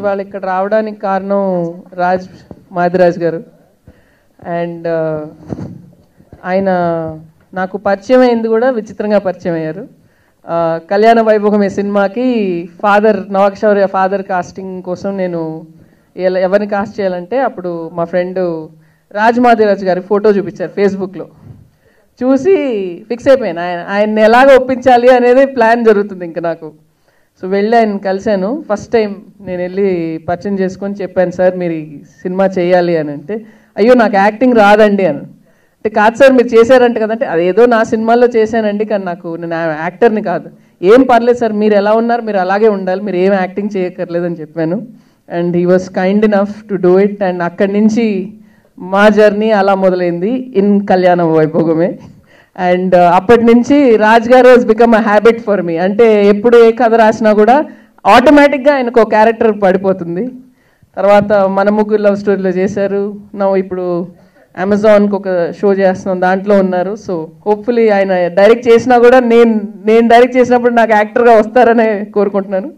ఇవాళ ఇక్కడ రావడానికి కారణం రాజ్ మాదిరాజ్ గారు అండ్ ఆయన నాకు పరిచయం అయింది కూడా విచిత్రంగా పరిచయం అయ్యారు ఆ, కళ్యాణ వైభోగం ఈ సినిమాకి ఫాదర్ నవాక్షౌర్య ఫాదర్ కాస్టింగ్ కోసం నేను ఎలా- ఎవరిని కాస్ట్ చేయాలంటే అప్పుడు మా ఫ్రెండ్ రాజ్ మాదిరాజ్ గారి ఫోటో చూపించారు ఫేస్బుక్లో చూసి ఫిక్స్ అయిపోయాను ఆయన ఆయన్ని ఎలాగ ఒప్పించాలి అనేది ప్లాన్ జరుగుతుంది ఇంకా నాకు సో వెళ్ళి ఆయన కలిశాను ఫస్ట్ టైం నేను వెళ్ళి పరిచయం చేసుకొని చెప్పాను సార్ మీరు ఈ సినిమా చేయాలి అని అంటే అయ్యో నాకు యాక్టింగ్ రాదండి అని అంటే కాదు సార్ మీరు చేశారంట కదంటే అదేదో నా సినిమాల్లో చేశానండి కానీ నాకు నేను ఆ యాక్టర్ని కాదు ఏం పర్లేదు సార్ మీరు ఎలా ఉన్నారు మీరు అలాగే ఉండాలి మీరు ఏం యాక్టింగ్ చేయక్కర్లేదని చెప్పాను and he was kind enough to do it and అక్కడి నుంచి మా జర్నీ అలా మొదలైంది ఇన్ కళ్యాణ వైభోగమే అండ్ అప్పటి నుంచి Raj garu he's become a habit for me అంటే ఎప్పుడు ఏ కథ రాసినా కూడా ఆటోమేటిక్గా ఆయనకు ఒక క్యారెక్టర్ పడిపోతుంది తర్వాత మన ముగ్గురు లవ్ స్టోరీలో చేశారు నా ఇప్పుడు అమెజాన్కి ఒక షో చేస్తున్నాం దాంట్లో ఉన్నారు సో హోప్ఫుల్లీ ఆయన డైరెక్ట్ చేసినా కూడా నేను నేను డైరెక్ట్ చేసినప్పుడు నాకు యాక్టర్గా వస్తారనే కోరుకుంటున్నాను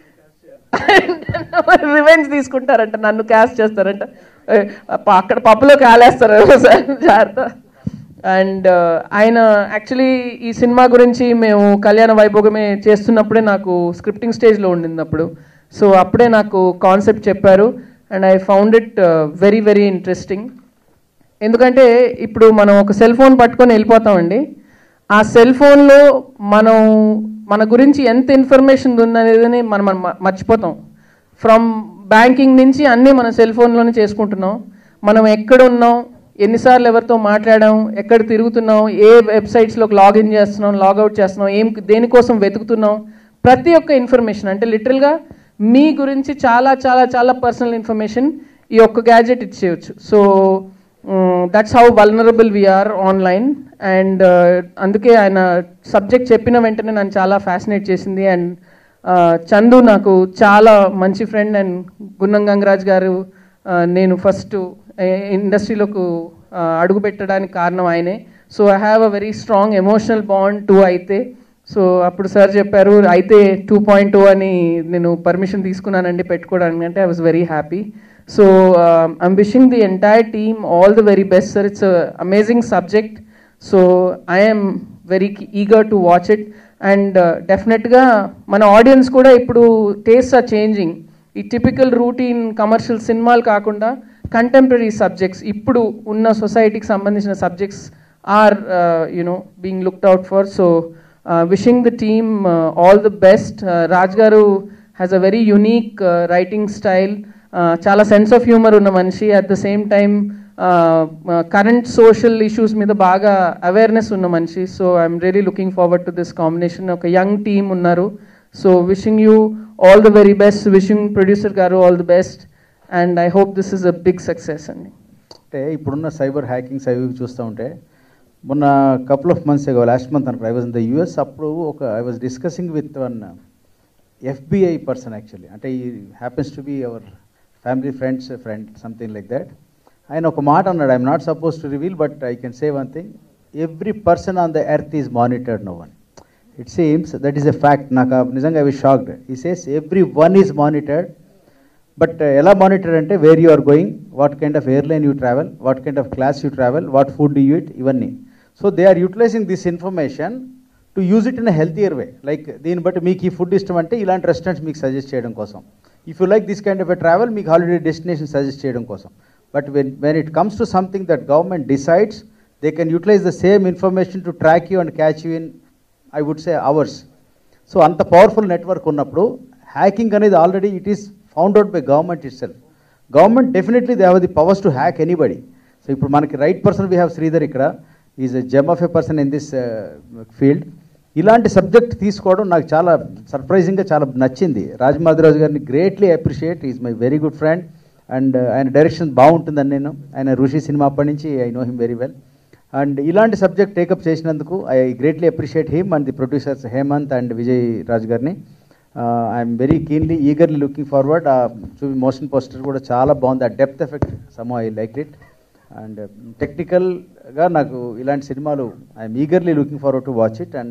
రివెంజ్ తీసుకుంటారంట నన్ను క్యాస్ట్ చేస్తారంట ఏ, ప- అక్కడ పప్పులో కాలేస్తారు సార్ జాగ్రత్త అండ్ ఆయన యాక్చువల్లీ ఈ సినిమా గురించి మేము కళ్యాణ వైభోగమే చేస్తున్నప్పుడే నాకు స్క్రిప్టింగ్ స్టేజ్లో ఉండింది అప్పుడు సో అప్పుడే నాకు కాన్సెప్ట్ చెప్పారు and I found it very very interesting ఎందుకంటే ఇప్పుడు మనం ఒక సెల్ ఫోన్ పట్టుకొని వెళ్ళిపోతామండి ఆ సెల్ ఫోన్లో మనం మన గురించి ఎంత ఇన్ఫర్మేషన్ ఉందనేది మనం మనం మ- మర్చిపోతాం ఫ్రమ్ బ్యాంకింగ్ నుంచి అన్నీ మన సెల్ ఫోన్లోనే చేసుకుంటున్నాం మనం ఎక్కడ ఉన్నాం ఎన్నిసార్లు ఎవరితో మాట్లాడాం ఎక్కడ తిరుగుతున్నాం ఏ వెబ్సైట్స్లోకి లాగిన్ చేస్తున్నాం లాగౌట్ చేస్తున్నాం ఏం దేనికోసం వెతుకుతున్నాం ప్రతి ఒక్క ఇన్ఫర్మేషన్ అంటే లిటరల్గా మీ గురించి చాలా చాలా చాలా పర్సనల్ ఇన్ఫర్మేషన్ ఈ ఒక్క గ్యాజెట్ ఇచ్చేయచ్చు so that's how vulnerable we are online and అందుకే ఆయన సబ్జెక్ట్ చెప్పిన వెంటనే నన్ను చాలా ఫ్యాసినేట్ చేసింది అండ్ చందు నాకు చాలా మంచి ఫ్రెండ్ అండ్ గున్నం గంగరాజ్ గారు ఆ, నేను ఫస్ట్ ఇండస్ట్రీలోకి అడుగు పెట్టడానికి కారణం ఆయనే so I have a very strong emotional bond to అయితే సో అప్పుడు సార్ చెప్పారు అయితే టూ పాయింట్ టూ అని నేను పర్మిషన్ తీసుకున్నానండి పెట్టుకోవడానికి అంటే I was very happy so I'm wishing the entire team all the very best sir it's amazing subject so I'm very eager to watch it and డెఫినెట్గా మన audience కూడా ఇప్పుడు taste are changing ఈ typical routine commercial సినిమాలు కాకుండా contemporary subjects ఇప్పుడు ఉన్న సొసైటీకి సంబంధించిన subjects are you know being looked out for so wishing the team all the best Raj garu has a very unique writing style చాలా సెన్స్ ఆఫ్ హ్యూమర్ ఉన్న మనిషి at the same time current social issues మీద బాగా awareness ఉన్న మనిషి so I'm really looking forward to this combination ఒక young team ఉన్నారు so wishing you all the very best wishing producer garu all the best and I hope this is a big success అండి అంటే ఇప్పుడున్న cyber హ్యాకింగ్స్ అవి ఇవి చూస్తూ ఉంటే మొన్న couple of months ago last month అనుకో I was in the US అప్పుడు ఒక I was discussing with one FBI person actually అంటే ఈ happens to be our family friends friend something like that ఆయన ఒక మాట అన్నాడు I'm not suppose to reveal but I can say one thing every person on the earth is monitored no one it seems that is a fact నాకు ఆ నిజంగా I was shocked he says every one is monitored but ఎలా monitor అంటే where you are going what kind of airline you travel what kind of class you travel what food you eat ఇవన్నీ so they are utilizing this information to use it in a healthier way like దీన్ని బట్టి మీకు ఈ food ఇష్టం అంటే ఇలాంటి restaurants మీకు suggest చేయడం కోసం if you like this kind of a travel మీకు హాలిడే డెస్టినేషన్ సజెస్ట్ చేయడం కోసం but when when it comes to something that government decides they can utilize the same information to track you and catch you in I would say hours so అంత powerful network ఉన్నప్పుడు hacking అనేది already it is found out by government itself government definitely they have the powers to hack anybody so ఇప్పుడు మనకి right person we have Shridhar ఇక్కడ is a gem of a person in this field ఇలాంటి subject తీసుకోవడం నాకు చాలా సర్ప్రైజింగ్గా చాలా నచ్చింది రాజమాదిరాజు గారిని greatly appreciate is my very good friend and ఆయన డైరెక్షన్ బాగుంటుందని నేను ఆయన ఋషి సినిమా అప్పటి నుంచి I know him very well and ఇలాంటి సబ్జెక్ట్ టేకప్ చేసినందుకు I greatly appreciate him and the producers Hemant and Vijay Raj గారిని I'm very keenly eagerly looking forward చూపి మోషన్ పోస్టర్ కూడా చాలా బాగుంది ఆ depth effect some I like it and టెక్నికల్గా నాకు ఇలాంటి సినిమాలు I'm eagerly looking forward to watch it and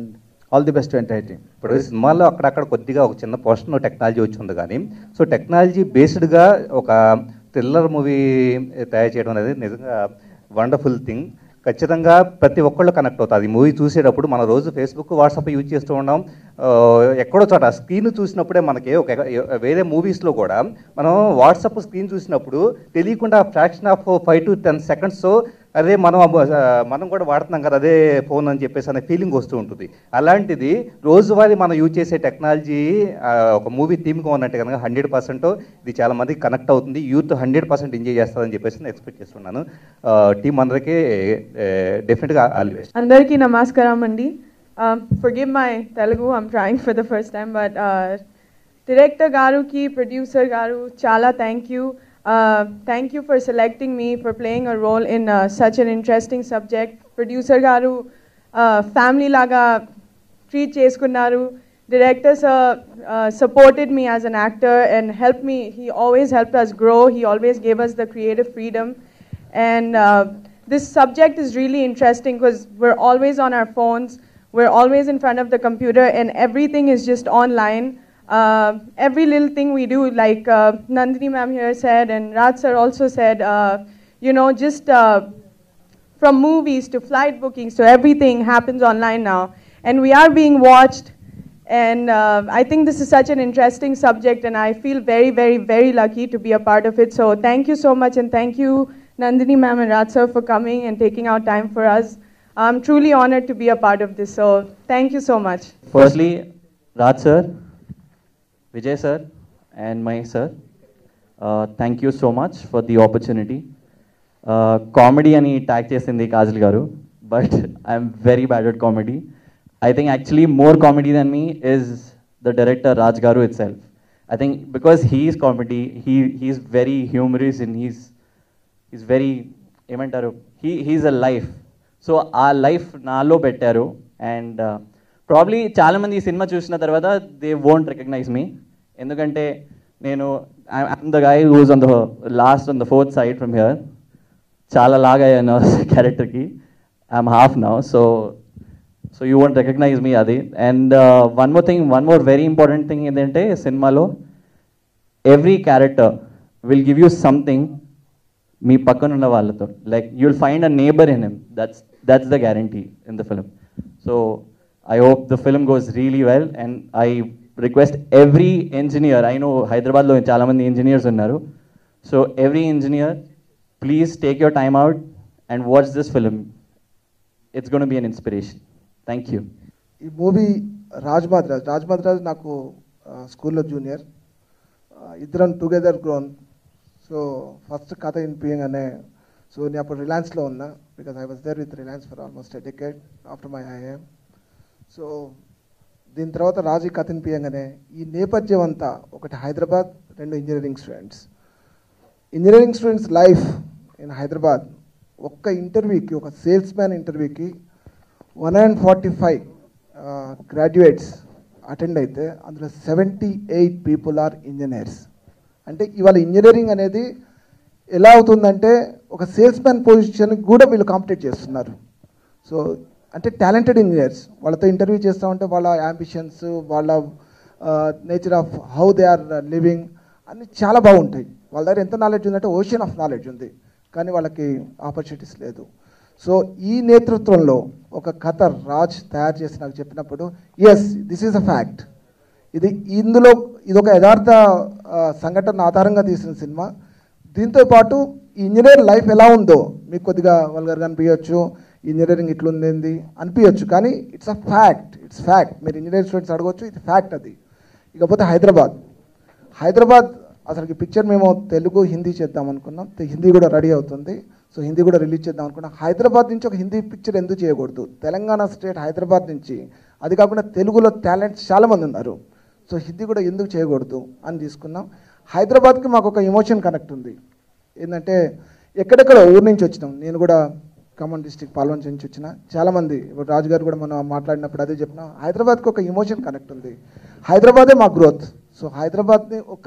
all the best entire team ఇప్పుడు సినిమాలో అక్కడక్కడ కొద్దిగా ఒక చిన్న పోర్షన్ టెక్నాలజీ వచ్చి ఉంది కానీ సో టెక్నాలజీ బేస్డ్గా ఒక థ్రిల్లర్ మూవీ తయారు చేయడం అనేది నిజంగా వండర్ఫుల్ థింగ్ ఖచ్చితంగా ప్రతి ఒక్కళ్ళు కనెక్ట్ అవుతుంది ఈ మూవీ చూసేటప్పుడు మన రోజు ఫేస్బుక్ వాట్సాప్ యూజ్ చేస్తూ ఉన్నాం ఆ, ఎక్కడో చోట స్క్రీన్ చూసినప్పుడే మనకి ఒక వేరే మూవీస్లో కూడా మనం వాట్సాప్ స్క్రీన్ చూసినప్పుడు తెలియకుండా fraction of five to ten seconds అదే మనం ఆ, మనం కూడా వాడుతున్నాం కదా అదే ఫోన్ అని చెప్పేసి అనే ఫీలింగ్ వస్తూ ఉంటుంది అలాంటిది రోజువారీ మనం యూజ్ చేసే టెక్నాలజీ ఆ, ఒక మూవీ థీమ్గా ఉన్నట్టు కనుక హండ్రెడ్ పర్సెంట్ ఇది చాలా మందికి కనెక్ట్ అవుతుంది యూత్ హండ్రెడ్ పర్సెంట్ ఎంజాయ్ చేస్తారని చెప్పేసి నేను ఎక్స్పెక్ట్ చేస్తున్నాను టీం అందరికీ డెఫినెట్గా ఆల్ బెస్ట్ అందరికీ నమస్కారం అండి forgive my Telugu I'm trying for the first time but director గారుకి ప్రొడ్యూసర్ గారు చాలా thank you thank you for selecting me for playing a role in such an interesting subject producer garu family లాగా treat చేసుకున్నారు director sir uh, supported me as an actor and helped me he always helped us grow he always gave us the creative freedom and uh, this subject is really interesting because we're always on our phones we're always in front of the computer and everything is just online uh, every little thing we do like uh, nandini ma'am here said and raj sir also said uh, you know just uh, from movies to flight bookings to everything happens online now. And we are being watched. And uh, I think this is such an interesting subject, and I feel very, very, very lucky to be a part of it. So thank you so much, and thank you, Nandini ma'am and Raj sir, for coming and taking out time for us. I'm truly honored to be a part of this. So thank you so much. Firstly, Raj sir, Vijay sir, and my sir, uh, thank you so much for the opportunity. Comedy అని tag చేసింది Kajal garu but I'm very bad at comedy I think actually more comedy than me is the director Raj garu itself I think because he's comedy he he's very humorous and he's is very ఏమంటారు he he's a life so ఆ life నాలో పెట్టారు and probably చాలామంది ఈ cinema చూసిన తర్వాత they won't recognise me ఎందుకంటే నేను I'm the guy who's on the last on the fourth side from here చాలా లాగా అయ్యాను క్యారెక్టర్కి I'm half now so so you won't recognise me అది and one more thing one more very important thing ఏంటంటే సినిమాలో every character will give you something మీ పక్కన ఉన్న వాళ్ళతో like you will find a neighbour in him that's that's the guarantee in the film so I hope the film goes really well and I request every engineer I know హైదరాబాద్లో చాలామంది engineers ఉన్నారు so every engineer please take your time out and watch this film it's gonna be an inspiration thank you ఈ movie Raj Madraj Raj Madraj నాకు ఆ, స్కూల్లో junior ఆ, ఇద్దరం together grown so first కథ వినిపించగానే సో నేను అప్పుడు రిలయన్స్లో ఉన్నా because I was there with Reliance for almost a decade after my I'm so దీని తర్వాత రాజు ఈ కథ వినిపించగానే ఈ నేపథ్యం అంతా ఒకటి హైదరాబాద్ రెండు engineering students engineering students life in Hyderabad ఒక్క ఇంటర్వ్యూకి ఒక సేల్స్ మ్యాన్ ఇంటర్వ్యూకి one and forty five graduates attend అయితే అందులో seventy eight people are engineers అంటే ఇవాళ ఇంజనీరింగ్ అనేది ఎలా అవుతుందంటే ఒక సేల్స్ మ్యాన్ పొజిషన్ కూడా వీళ్ళు కాంపిటేట్ చేస్తున్నారు సో అంటే టాలెంటెడ్ ఇంజనీర్స్ వాళ్ళతో ఇంటర్వ్యూ చేస్తూ ఉంటే వాళ్ళ యాంబిషన్స్ వాళ్ళ nature of how they are living అన్ని చాలా బాగుంటాయి వాళ్ళ దగ్గర ఎంత నాలెడ్జ్ ఉందంటే ఓషన్ ఆఫ్ నాలెడ్జ్ ఉంది కానీ వాళ్ళకి ఆపర్చునిటీస్ లేదు సో ఈ నేతృత్వంలో ఒక కథ రాజ్ తయారు చేసి నాకు చెప్పినప్పుడు yes this is a fact ఇది ఇందులో ఇది ఒక యథార్థ ఆ, సంఘటన ఆధారంగా తీసిన సినిమా దీంతో పాటు ఈ ఇంజనీర్ లైఫ్ ఎలా ఉందో మీకు కొద్దిగా వల్గర్గా అనిపించవచ్చు ఇంజనీరింగ్ ఇట్లుంది అనిపించవచ్చు కానీ it's a fact it's fact మీరు ఇంజనీరింగ్ స్టూడెంట్స్ అడగవచ్చు ఇది ఫ్యాక్ట్ అది ఇకపోతే హైదరాబాద్ హైదరాబాద్ అసలు పిక్చర్ మేము తెలుగు హిందీ చేద్దాం అనుకున్నాం తె- హిందీ కూడా రెడీ అవుతుంది సో హిందీ కూడా రిలీజ్ చేద్దాం అనుకున్నాం హైదరాబాద్ నుంచి ఒక హిందీ పిక్చర్ ఎందుకు చేయకూడదు తెలంగాణ స్టేట్ హైదరాబాద్ నుంచి అది కాకుండా తెలుగులో టాలెంట్స్ చాలామంది ఉన్నారు సో హిందీ కూడా ఎందుకు చేయకూడదు అని తీసుకున్నాం హైదరాబాద్కి మాకు ఒక ఎమోషన్ కనెక్ట్ ఉంది ఏంటంటే ఎక్కడెక్కడ ఊరు నుంచి వచ్చినాం నేను కూడా ఖమ్మం డిస్టిక్ పాల్వంచ నుంచి వచ్చిన చాలామంది ఇప్పుడు రాజు గారు కూడా మనం మాట్లాడినప్పుడు అదే చెప్పిన హైదరాబాద్కి ఒక ఎమోషన్ కనెక్ట్ ఉంది హైదరాబాదే మా గ్రోత్ సో హైదరాబాద్ని ఒక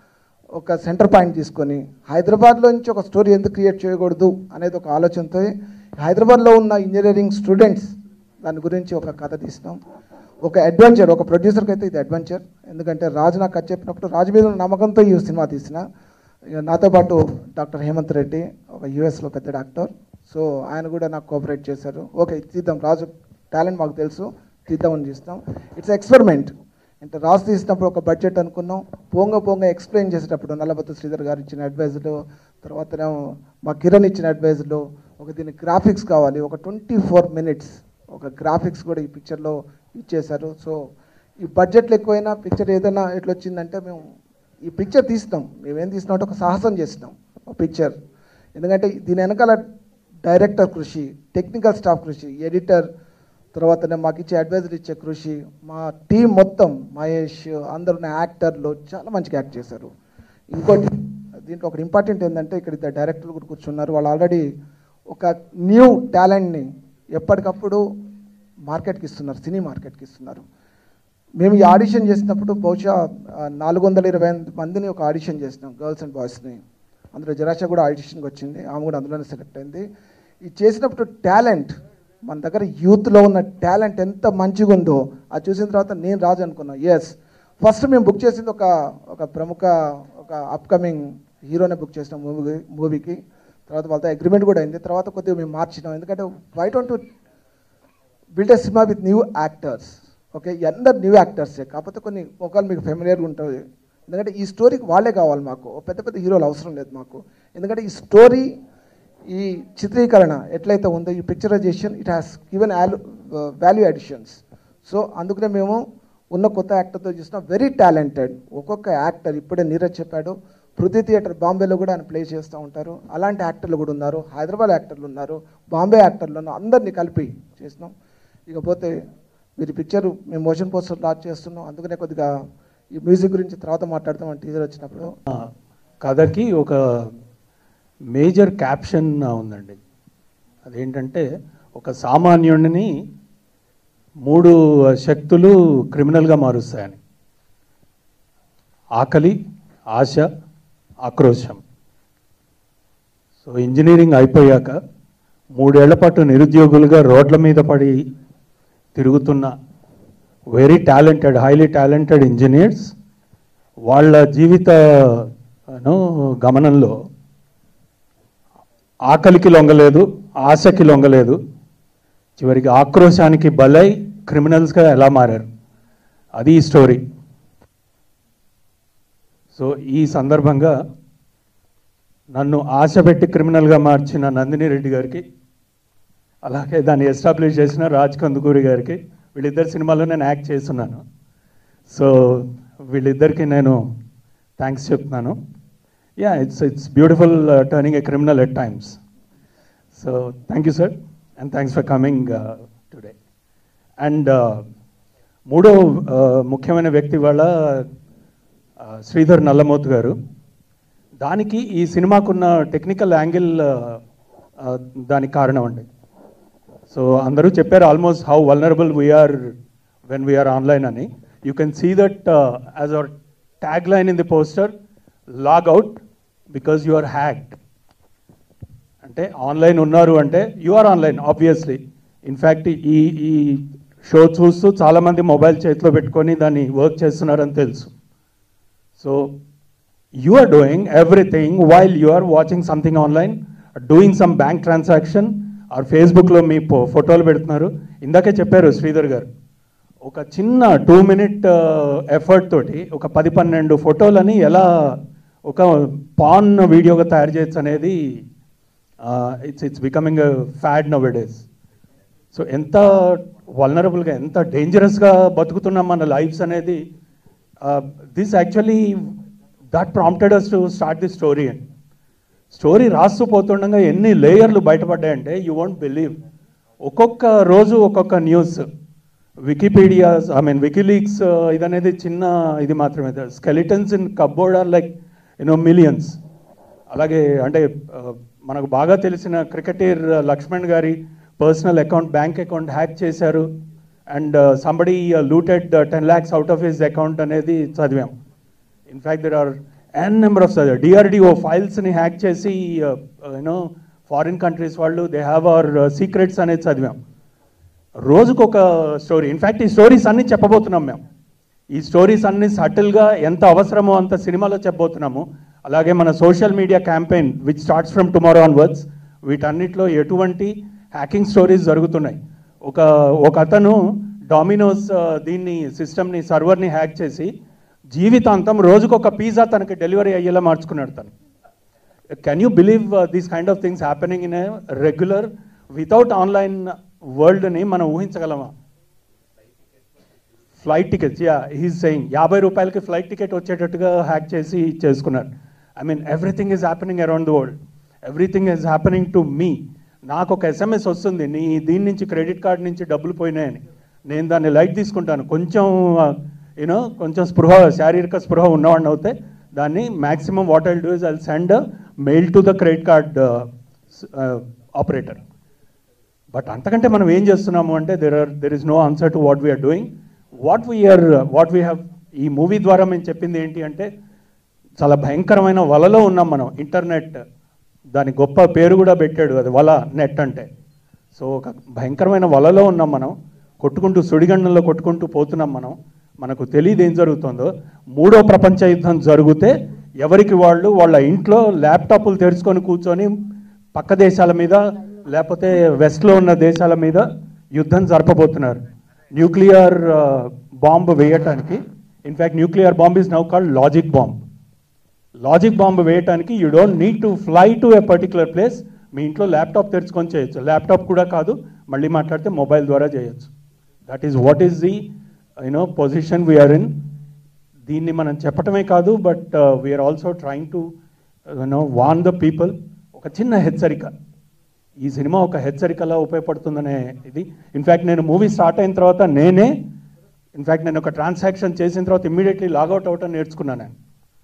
ఒక సెంటర్ పాయింట్ తీసుకొని హైదరాబాద్లో నుంచి ఒక స్టోరీ ఎందుకు క్రియేట్ చేయకూడదు అనేది ఒక ఆలోచనతో హైదరాబాద్లో ఉన్న ఇంజనీరింగ్ స్టూడెంట్స్ దాని గురించి ఒక కథ తీసినాం ఒక అడ్వెంచర్ ఒక ప్రొడ్యూసర్కి అయితే ఇది అడ్వెంచర్ ఎందుకంటే రాజు నాకు కథ చెప్పినప్పుడు రాజు మీద ఉన్న నమ్మకంతో ఈ సినిమా తీసిన ఇక నాతో పాటు డాక్టర్ హేమంత్ రెడ్డి ఒక యూఎస్లో పెద్ద డాక్టర్ సో ఆయన కూడా నాకు కోఆపరేట్ చేశారు ఓకే ఇది తీద్దాం రాజు టాలెంట్ మాకు తెలుసు తీద్దామని చూస్తాం ఇట్స్ ఎక్స్పెరిమెంట్ అంటే రాజు తీసినప్పుడు ఒక బడ్జెట్ అనుకున్నాం పోంగ పోంగ ఎక్స్ప్లెయిన్ చేసేటప్పుడు నల్లబత్త శ్రీధర్ గారు ఇచ్చిన అడ్వైజులు తర్వాతనేమో మా కిరణ్ ఇచ్చిన అడ్వైజులు ఒక దీని గ్రాఫిక్స్ కావాలి ఒక ట్వంటీ ఫోర్ మినిట్స్ ఒక గ్రాఫిక్స్ కూడా ఈ పిక్చర్లో ఇచ్చేశారు సో ఈ బడ్జెట్లు ఎక్కువైనా పిక్చర్ ఏదైనా ఎట్లా వచ్చిందంటే మేము ఈ పిక్చర్ తీస్తాం మేమేం తీసినాం అంటే ఒక సాహసం చేసినాం ఒక పిక్చర్ ఎందుకంటే దీని వెనకాల డైరెక్టర్ కృషి టెక్నికల్ స్టాఫ్ కృషి ఎడిటర్ తర్వాతనే మాకు ఇచ్చే అడ్వైజర్ ఇచ్చే కృషి మా టీం మొత్తం మహేష్ అందరు యాక్టర్లు చాలా మంచిగా యాక్ట్ చేశారు ఇంకోటి దీంట్లో ఒకటి ఇంపార్టెంట్ ఏంటంటే ఇక్కడ ఇద్దరు డైరెక్టర్లు కూడా కూర్చున్నారు వాళ్ళు ఆల్రెడీ ఒక న్యూ టాలెంట్ని ఎప్పటికప్పుడు మార్కెట్కి ఇస్తున్నారు సినీ మార్కెట్కి ఇస్తున్నారు మేము ఈ ఆడిషన్ చేసినప్పుడు బహుశా నాలుగు వందల ఇరవై ఎనిమిది మందిని ఒక ఆడిషన్ చేసినాం గర్ల్స్ అండ్ బాయ్స్ని అందులో జరాషా కూడా ఆడిషన్కి వచ్చింది ఆమె కూడా అందులోనే సెలెక్ట్ అయింది ఇది చేసినప్పుడు టాలెంట్ మన దగ్గర యూత్లో ఉన్న టాలెంట్ ఎంత మంచిగా ఉందో అది చూసిన తర్వాత నేను రాజు అనుకున్నా ఎస్ ఫస్ట్ మేము బుక్ చేసింది ఒక ఒక ప్రముఖ ఒక అప్కమింగ్ హీరోనే బుక్ చేసినాం మూవీ మూవీకి తర్వాత వాళ్ళతో అగ్రిమెంట్ కూడా అయింది తర్వాత కొద్దిగా మేము మార్చినాం ఎందుకంటే why don't build a cinema with new actors okay అందరు న్యూ యాక్టర్సే కాకపోతే కొన్ని మొక్కలు మీకు ఫెమిలియర్గా ఉంటుంది ఎందుకంటే ఈ స్టోరీకి వాళ్ళే కావాలి మాకు ఓ పెద్ద పెద్ద హీరోలు అవసరం లేదు మాకు ఎందుకంటే ఈ స్టోరీ ఈ చిత్రీకరణ ఎట్లయితే ఉందో ఈ picturisation it has given value additions so అందుకనే మేము ఉన్న కొత్త యాక్టర్తో చూసిన వెరీ టాలెంటెడ్ ఒక్కొక్క యాక్టర్ ఇప్పుడే నీరజ్ చెప్పాడు పృథ్వీ థియేటర్ బాంబేలో కూడా ఆయన ప్లే చేస్తూ ఉంటారు అలాంటి యాక్టర్లు కూడా ఉన్నారు హైదరాబాద్ యాక్టర్లు ఉన్నారు బాంబే యాక్టర్లు ఉన్నారు అందరినీ కలిపి చేసినాం ఇకపోతే మీరు పిక్చర్ మేము మోషన్ పోస్టర్ లాంచ్ చేస్తున్నాం అందుకనే కొద్దిగా ఈ మ్యూజిక్ గురించి తర్వాత మాట్లాడతాం టీజర్ వచ్చినప్పుడు కథకి ఒక మేజర్ క్యాప్షన్ ఉందండి అదేంటంటే ఒక సామాన్యుడిని మూడు శక్తులు క్రిమినల్గా మారుస్తాయని ఆకలి ఆశ ఆక్రోశం సో ఇంజనీరింగ్ అయిపోయాక మూడేళ్ల పాటు నిరుద్యోగులుగా రోడ్ల మీద పడి తిరుగుతున్న very talented highly talented engineers వాళ్ళ జీవిత ను గమనంలో ఆకలికి లొంగలేదు ఆశకి లొంగలేదు చివరికి ఆక్రోశానికి బలై క్రిమినల్స్గా ఎలా మారారు అది ఈ స్టోరీ సో ఈ సందర్భంగా నన్ను ఆశ పెట్టి క్రిమినల్గా మార్చిన నందిని రెడ్డి గారికి అలాగే దాన్ని ఎస్టాబ్లిష్ చేసిన రాజ్ కందుకూరి గారికి వీళ్ళిద్దరు సినిమాలో నేను యాక్ట్ చేస్తున్నాను సో వీళ్ళిద్దరికి నేను థ్యాంక్స్ చెప్తున్నాను yeah it's it's beautiful turning a criminal at times so thank you sir and thanks for coming today and మూడో uh, ముఖ్యమైన వ్యక్తి వాళ్ళ శ్రీధర్ నల్లమోతు గారు దానికి ఈ సినిమాకున్న టెక్నికల్ యాంగిల్ దానికి కారణం అండి సో అందరూ చెప్పారు almost how vulnerable we are when we are online అని you can see that as our tag line in the poster log out because you are hacked అంటే ఆన్లైన్ ఉన్నారు అంటే you are online obviously in fact ఈ ఈ show చూస్తూ చాలామంది mobile చేతిలో పెట్టుకొని దాన్ని వర్క్ చేస్తున్నారని తెలుసు so you are doing everything while you are watching something online, doing some bank transaction, or ఫేస్బుక్లో మీ ఫో- ఫోటోలు పెడుతున్నారు ఇందాకే చెప్పారు శ్రీధర్ గారు ఒక చిన్న టూ మినిట్ ఎఫర్ట్ తోటి ఒక పది పన్నెండు ఫోటోలని ఎలా ఒక పాన్ వీడియోగా తయారు చేయొచ్చు అనేది it's it's becoming fad nowadays so ఎంత వల్నరబుల్గా ఎంత డేంజరస్గా బతుకుతున్నాం మన లైఫ్స్ అనేది this actually that prompted us to start the story and story రాస్తూ పోతుండగా ఎన్ని లేయర్లు బయటపడ్డాయంటే యూ వోంట్ బిలీవ్ ఒక్కొక్క రోజు ఒక్కొక్క news Wikipedia I mean WikiLeaks ఇదనేది చిన్న ఇది మాత్రమే skeletons in cupboard are like you know millions అలాగే అంటే ఆ, మనకు బాగా తెలిసిన క్రికెటర్ లక్ష్మణ్ గారి personal account bank account hack చేశారు and somebody looted ten lakhs out of his account అనేది చదివాం in fact there are an number of DRDO ఫైల్స్ని హ్యాక్ చేసి యూనో ఫారిన్ కంట్రీస్ వాళ్ళు దే హ్యావ్ అవర్ సీక్రెట్స్ అనేది చదివాం రోజుకొక స్టోరీ ఇన్ఫ్యాక్ట్ ఈ స్టోరీస్ అన్ని చెప్పబోతున్నాం మేము ఈ స్టోరీస్ అన్ని సటిల్గా ఎంత అవసరమో అంత సినిమాలో చెప్పబోతున్నాము అలాగే మన social media campaign which starts from tomorrow onwards వీటన్నిటిలో ఎటువంటి హ్యాకింగ్ స్టోరీస్ జరుగుతున్నాయి ఒక ఒక అతను డామినోస్ ఆ, దీన్ని సిస్టమ్ని సర్వర్ని హ్యాక్ చేసి జీవితాంతం రోజుకొక పిజ్జా తనకి డెలివరీ అయ్యేలా మార్చుకున్నాడు తను can you believe these kind of things happening in a regular without online వరల్డ్ని మనం ఊహించగలమా flight tickets yeah he's saying యాభై రూపాయలకి ఫ్లైట్ టికెట్ వచ్చేటట్టుగా హ్యాక్ చేసి చేసుకున్నారు I mean everything is happening around the world everything is happening to me నాకు ఒక ఎస్ఎంఎస్ వస్తుంది నీ దీని నుంచి క్రెడిట్ కార్డ్ నుంచి డబ్బులు పోయినాయని నేను దాన్ని లైట్ తీసుకుంటాను కొంచెం యూనో కొంచెం స్పృహ శారీరక స్పృహ ఉన్నవాడిని అవుతే దాన్ని maximum what I'll do is I'll send mail to the credit card operator but అంతకంటే మనం ఏం చేస్తున్నాము అంటే there are there is no answer to what we're doing what we're what we have ఈ మూవీ ద్వారా మేము చెప్పింది ఏంటి అంటే చాలా భయంకరమైన వలలో ఉన్నాం మనం ఇంటర్నెట్ దాని గొప్ప పేరు కూడా పెట్టాడు అది వల నెట్ అంటే సో ఒక భయంకరమైన వలలో ఉన్నాం మనం కొట్టుకుంటూ సుడిగండంలో కొట్టుకుంటూ పోతున్నాం మనం మనకు తెలియదు ఏం జరుగుతుందో మూడో ప్రపంచ యుద్ధం జరిగితే ఎవరికి వాళ్ళు వాళ్ళ ఇంట్లో ల్యాప్టాప్లు తెరుచుకొని కూర్చొని పక్క దేశాల మీద లేకపోతే వెస్ట్లో ఉన్న దేశాల మీద యుద్ధం జరపబోతున్నారు న్యూక్లియర్ బాంబ్ వేయటానికి in fact nuclear bomb is now called logic bomb logic bomb వేయటానికి you don't need to fly to a particular place మీ ఇంట్లో ల్యాప్టాప్ తెరుచుకొని చేయొచ్చు ల్యాప్టాప్ కూడా కాదు మళ్ళీ మాట్లాడితే మొబైల్ ద్వారా చేయొచ్చు that is what is the you know position we're in దీన్ని మనం చెప్పటమే కాదు but we're also trying to you know warn the people ఒక చిన్న హెచ్చరిక ఈ సినిమా ఒక హెచ్చరికలా ఉపయోగపడుతుందనే ఇది ఇన్ఫ్యాక్ట్ నేను మూవీ స్టార్ట్ అయిన తర్వాత నేనే ఇన్ఫ్యాక్ట్ నేను ఒక ట్రాన్సాక్షన్ చేసిన తర్వాత ఇమ్మీడియట్లీ లాగౌట్ అవటం నేర్చుకున్నాను నేను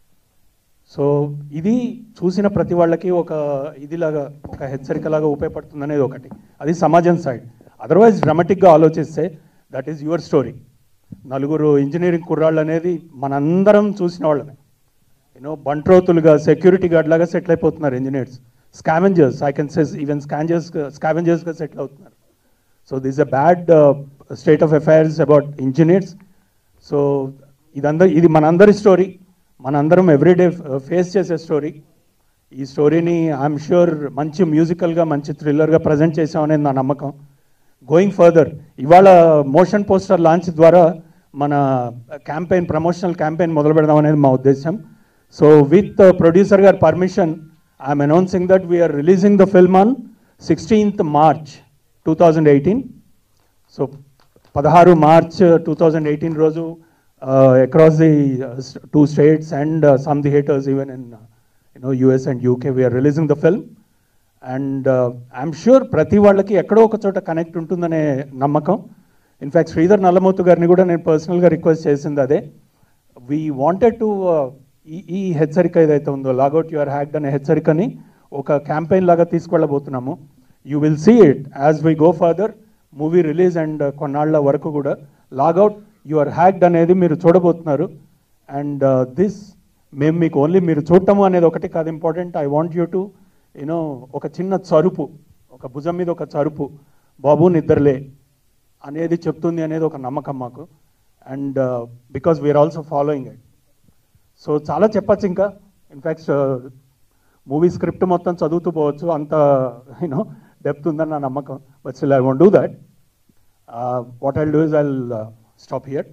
సో ఇది చూసిన ప్రతి వాళ్ళకి ఒక ఇదిలాగా ఒక హెచ్చరికలాగా ఉపయోగపడుతుంది అనేది ఒకటి అది సమాజం సైడ్ అదర్వైజ్ డ్రామాటిక్గా ఆలోచిస్తే దట్ ఈస్ యువర్ స్టోరీ నలుగురు ఇంజనీరింగ్ కుర్రాళ్ళు అనేది మనందరం చూసిన వాళ్ళమే యూనో బంట్రోతులుగా సెక్యూరిటీ గార్డ్ లాగా సెటిల్ అయిపోతున్నారు engineers scavengers I can says even scavengers స్కావెంజర్స్గా సెటిల్ అవుతున్నారు so this a bad state of affairs about engineers so ఇదందరూ ఇది మనందరి స్టోరీ మనందరం ఎవ్రీడే ఫేస్ చేసే స్టోరీ ఈ స్టోరీని ఐఎమ్ ష్యూర్ మంచి మ్యూజికల్గా మంచి థ్రిల్లర్గా ప్రజెంట్ చేసామనేది నా నమ్మకం గోయింగ్ ఫర్దర్ ఇవాళ మోషన్ పోస్టర్ లాంచ్ ద్వారా మన క్యాంపెయిన్ ప్రమోషనల్ క్యాంపెయిన్ మొదలు పెడదాం అనేది మా ఉద్దేశం సో విత్ ప్రొడ్యూసర్ గారి permission I'm announcing that we're releasing the film on sixteenth March two thousand eighteen so పదహారు మార్చ్ టూ థౌజండ్ ఎయిటీన్ రోజు across the two states and some theatres even in you know US and UK we're releasing the film and I'm sure ప్రతి వాళ్ళకి ఎక్కడో ఒక చోట connect ఉంటుందనే నమ్మకం in fact Sridhar నల్లమూతు గారిని కూడా నేను పర్సనల్గా రిక్వెస్ట్ చేసింది అదే వీ వాంటెడ్ టు ఈ ఈ హెచ్చరిక ఏదైతే ఉందో లాగౌట్ యువర్ హ్యాక్డ్ అనే హెచ్చరికని ఒక క్యాంపెయిన్ లాగా తీసుకెళ్ళబోతున్నాము you will see it as we go further movie release and కొన్నాళ్ళ వరకు కూడా లాగౌట్ యువర్ హ్యాక్డ్ అనేది మీరు చూడబోతున్నారు అండ్ దిస్ మేము మీకు ఓన్లీ మీరు చూడటము అనేది ఒకటి కాదు important I want you to you know ఒక చిన్న చరుపు ఒక భుజం మీద ఒక చరుపు బాబు నిద్రలే అనేది చెప్తుంది అనేది ఒక నమ్మకం మాకు and because we're also following it so చాలా చెప్పచ్చు ఇంకా ఇన్ఫ్యాక్ట్ మూవీ స్క్రిప్ట్ మొత్తం చదువుతూ పోవచ్చు అంత యూనో డెప్త్ ఉందని నా నమ్మకం but still I won't do that what I do is I stop here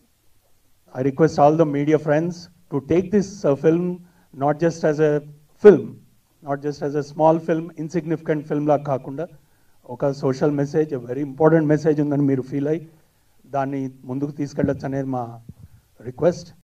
I request all the media friends to take this uh, film not just as a film, not just as a small film, insignificant film లా కాకుండా ఒక social message very important message ఉందని మీరు feel అయ్యి దాన్ని ముందుకు తీసుకెళ్ళొచ్చు అనేది మా రిక్వెస్ట్